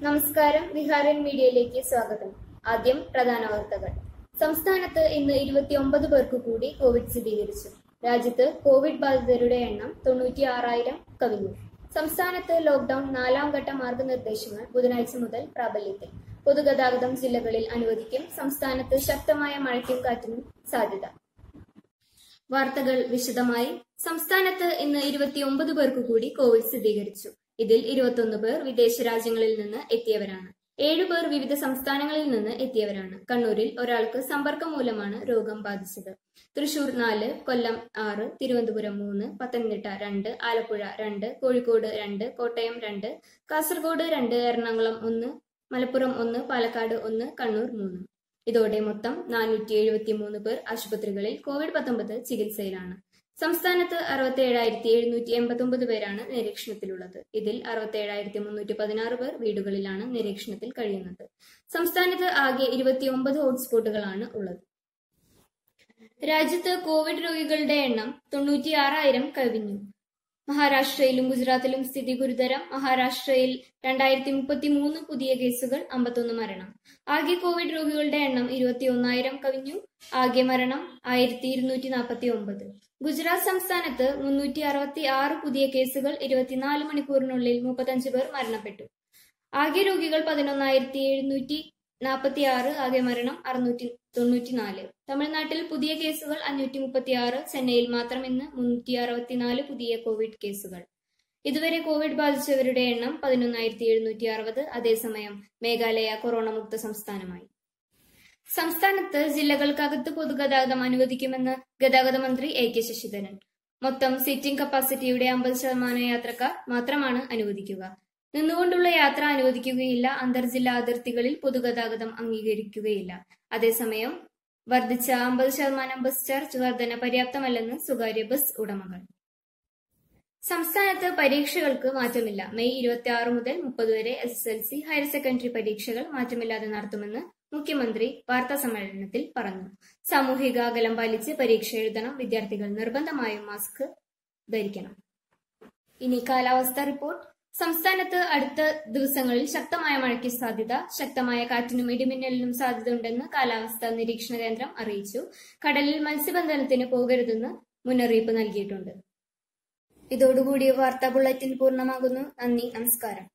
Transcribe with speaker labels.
Speaker 1: നമസ്കാരം വിഹാരൻ മീഡിയയിലേക്ക് സ്വാഗതം ആദ്യം പ്രധാന വാർത്തകൾ സംസ്ഥാനത്ത് ഇന്ന് ഇരുപത്തിയൊമ്പത് പേർക്ക് കൂടി കോവിഡ് സ്ഥിരീകരിച്ചു രാജ്യത്ത് കോവിഡ് ബാധിതരുടെ എണ്ണം തൊണ്ണൂറ്റി ആറായിരം കവിഞ്ഞു സംസ്ഥാനത്ത് ലോക്ഡൌൺ നാലാം ഘട്ട മാർഗനിർദ്ദേശങ്ങൾ ബുധനാഴ്ച മുതൽ പ്രാബല്യത്തിൽ പൊതുഗതാഗതം ജില്ലകളിൽ അനുവദിക്കും സംസ്ഥാനത്ത് ശക്തമായ മഴയ്ക്കും കാറ്റിനും സാധ്യത വാർത്തകൾ വിശദമായി സംസ്ഥാനത്ത് ഇന്ന് ഇരുപത്തിയൊമ്പത് പേർക്ക് കൂടി കോവിഡ് സ്ഥിരീകരിച്ചു ഇതിൽ ഇരുപത്തൊന്ന് പേർ വിദേശ രാജ്യങ്ങളിൽ നിന്ന് എത്തിയവരാണ് ഏഴു പേർ വിവിധ സംസ്ഥാനങ്ങളിൽ നിന്ന് എത്തിയവരാണ് കണ്ണൂരിൽ ഒരാൾക്ക് സമ്പർക്കം മൂലമാണ് രോഗം ബാധിച്ചത് തൃശൂർ നാല് കൊല്ലം ആറ് തിരുവനന്തപുരം മൂന്ന് പത്തനംതിട്ട രണ്ട് ആലപ്പുഴ രണ്ട് കോഴിക്കോട് രണ്ട് കോട്ടയം രണ്ട് കാസർഗോഡ് രണ്ട് എറണാകുളം ഒന്ന് മലപ്പുറം ഒന്ന് പാലക്കാട് ഒന്ന് കണ്ണൂർ മൂന്ന് ഇതോടെ മൊത്തം നാനൂറ്റി എഴുപത്തി മൂന്ന് പേർ ആശുപത്രികളിൽ കോവിഡ് പത്തൊമ്പത് ചികിത്സയിലാണ് സംസ്ഥാനത്ത് അറുപത്തി ഏഴായിരത്തി എഴുന്നൂറ്റി എൺപത്തി ഒമ്പത് പേരാണ് നിരീക്ഷണത്തിലുള്ളത് ഇതിൽ അറുപത്തി ഏഴായിരത്തി മുന്നൂറ്റി പതിനാറ് പേർ വീടുകളിലാണ് നിരീക്ഷണത്തിൽ കഴിയുന്നത് സംസ്ഥാനത്ത് ആകെ ഇരുപത്തിയൊമ്പത് ഹോട്ട്സ്പോട്ടുകളാണ് ഉള്ളത് രാജ്യത്ത് കോവിഡ് രോഗികളുടെ എണ്ണം തൊണ്ണൂറ്റിയാറായിരം കവിഞ്ഞു മഹാരാഷ്ട്രയിലും ഗുജറാത്തിലും സ്ഥിതി ഗുരുതരം മഹാരാഷ്ട്രയിൽ രണ്ടായിരത്തി മുപ്പത്തി മൂന്ന് പുതിയ കേസുകൾ അമ്പത്തൊന്ന് മരണം ആകെ കോവിഡ് രോഗികളുടെ എണ്ണം ഇരുപത്തി ഒന്നായിരം കവിഞ്ഞു ആകെ മരണം ആയിരത്തി ഇരുന്നൂറ്റി നാൽപ്പത്തി ഒമ്പത് ഗുജറാത്ത് സംസ്ഥാനത്ത് മുന്നൂറ്റി അറുപത്തി ആറ് പുതിയ കേസുകൾ ഇരുപത്തിനാല് മണിക്കൂറിനുള്ളിൽ മുപ്പത്തഞ്ച് പേർ മരണപ്പെട്ടു ആകെ രോഗികൾ പതിനൊന്നായിരത്തി എഴുന്നൂറ്റി നാൽപ്പത്തി ആറ് ആകെ മരണം അറുന്നൂറ്റി തൊണ്ണൂറ്റിനാല് തമിഴ്നാട്ടിൽ പുതിയ കേസുകൾ അഞ്ഞൂറ്റി മുപ്പത്തി ആറ് ചെന്നൈയിൽ മാത്രം ഇന്ന് മുന്നൂറ്റി അറുപത്തിനാല് പുതിയ കോവിഡ് കേസുകൾ ഇതുവരെ കോവിഡ് ബാധിച്ചവരുടെ എണ്ണം പതിനൊന്നായിരത്തി എഴുന്നൂറ്റി അറുപത് അതേസമയം മേഘാലയ കൊറോണ മുക്ത സംസ്ഥാനമായി സംസ്ഥാനത്ത് ജില്ലകൾക്കകത്ത് പൊതുഗതാഗതം അനുവദിക്കുമെന്ന് ഗതാഗത മന്ത്രി എ കെ ശശിധരൻ മൊത്തം സീറ്റിംഗ് കപ്പാസിറ്റിയുടെ അമ്പത് ശതമാനം യാത്രക്കാർ മാത്രമാണ് അനുവദിക്കുക നിന്നുകൊണ്ടുള്ള യാത്ര അനുവദിക്കുകയില്ല അന്തർജില്ലാ അതിർത്തികളിൽ പൊതുഗതാഗതം അംഗീകരിക്കുകയില്ല അതേസമയം വർദ്ധിച്ച അമ്പത് ശതമാനം ബസ് ചാർജ് വർധന പര്യാപ്തമല്ലെന്ന് സ്വകാര്യ ബസ് ഉടമകൾ സംസ്ഥാനത്ത് പരീക്ഷകൾക്ക് മാറ്റമില്ല മെയ് ഇരുപത്തി ആറ് മുതൽ മുപ്പത് വരെ S S L C higher secondary പരീക്ഷകൾ മാറ്റമില്ലാതെ നടത്തുമെന്ന് മുഖ്യമന്ത്രി വാർത്താ സമ്മേളനത്തിൽ പറഞ്ഞു സാമൂഹിക അകലം പാലിച്ച് പരീക്ഷ എഴുതണം വിദ്യാർത്ഥികൾ നിർബന്ധമായും മാസ്ക് ധരിക്കണം ഇനി കാലാവസ്ഥ റിപ്പോർട്ട് സംസ്ഥാനത്ത് അടുത്ത ദിവസങ്ങളിൽ ശക്തമായ മഴയ്ക്ക് സാധ്യത ശക്തമായ കാറ്റിനും ഇടിമിന്നലിനും സാധ്യതയുണ്ടെന്ന് കാലാവസ്ഥാ നിരീക്ഷണ കേന്ദ്രം അറിയിച്ചു കടലിൽ മത്സ്യബന്ധനത്തിന് പോകരുതെന്ന് മുന്നറിയിപ്പ് നൽകിയിട്ടുണ്ട് ഇതോടുകൂടി വാർത്താ ബുള്ളറ്റിൻ പൂർണ്ണമാകുന്നു നന്ദി നമസ്കാരം